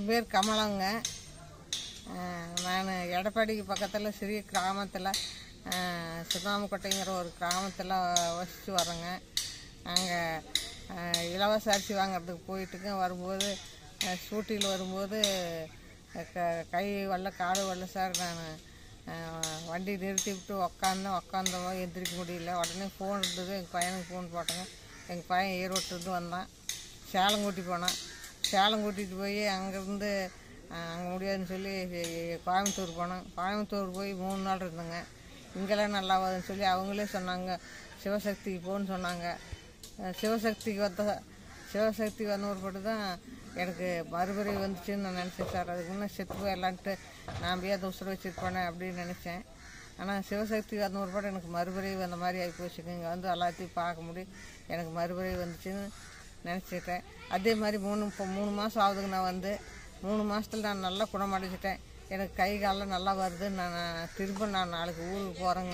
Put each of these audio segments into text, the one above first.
பேர் கமலங்க நான் எடப்பாடிக்கு பக்கத்தில் சிறிய கிராமத்தில் சுண்ணாமக்கோட்டைங்கிற ஒரு கிராமத்தில் வசித்து வரேங்க அங்கே இலவச அரிசி வாங்குறதுக்கு போயிட்டுங்க வரும்போது ஸ்கூட்டியில் வரும்போது க கை வரல காடு வரல சார் நான் வண்டி நிறுத்தி விட்டு உக்காந்தேன் உக்காந்தவோ எந்திரிக்க முடியல உடனே ஃபோன் இருந்தது எங்கள் பையனுக்கு ஃபோன் போட்டேங்க எங்கள் பையன் ஈரோட்டிலேருந்து வந்தான் சேலம் கூட்டி போனான் சேலம் கூட்டிகிட்டு போய் அங்கேருந்து அங்கே முடியாதுன்னு சொல்லி கோயம்புத்தூர் போனோம் கோயம்புத்தூர் போய் மூணு நாள் இருந்தேங்க இங்கெல்லாம் நல்லா வருதுன்னு சொல்லி அவங்களே சொன்னாங்க சிவசக்திக்கு போன்னு சொன்னாங்க அஹ் சிவசக்திக்கு வந்த சிவசக்தி வந்த ஒருபட்டு தான் எனக்கு மறுபடி வந்துச்சுன்னு நான் நினச்சேன் சார் அதுக்கு முன்னே செத்து போயிடலான்ட்டு நான் போய் அதை உசுர வச்சுருப்பேனே அப்படின்னு நினச்சேன் ஆனால் சிவசக்தி வந்த ஒருபாடு எனக்கு மறுபடி வந்த மாதிரி ஆகி போச்சுங்க இங்கே வந்து எல்லாத்தையும் பார்க்க முடியும் எனக்கு மறுபடி வந்துச்சுன்னு நினச்சிட்டேன் அதே மாதிரி மூணு இப்போ மூணு மாதம் ஆகுதுங்க நான் வந்து மூணு மாதத்துல நான் நல்லா குணமடைஞ்சிட்டேன் எனக்கு கை காலெல்லாம் நல்லா வருது நான் நான் திரும்ப நான் நாளைக்கு ஊருக்கு போகிறேங்க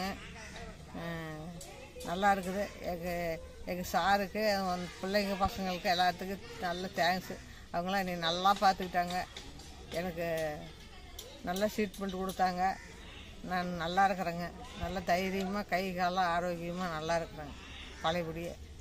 நல்லா இருக்குது எங்கள் எங்கள் சாருக்கு அந்த பிள்ளைங்க பசங்களுக்கு எல்லாத்துக்கும் நல்ல தேங்க்ஸு அவங்களாம் என்னை நல்லா பார்த்துக்கிட்டாங்க எனக்கு நல்ல ட்ரீட்மெண்ட் கொடுத்தாங்க நான் நல்லா இருக்கிறேங்க நல்ல தைரியமாக கை காலம் ஆரோக்கியமாக நல்லா இருக்கிறேங்க பழையபடியே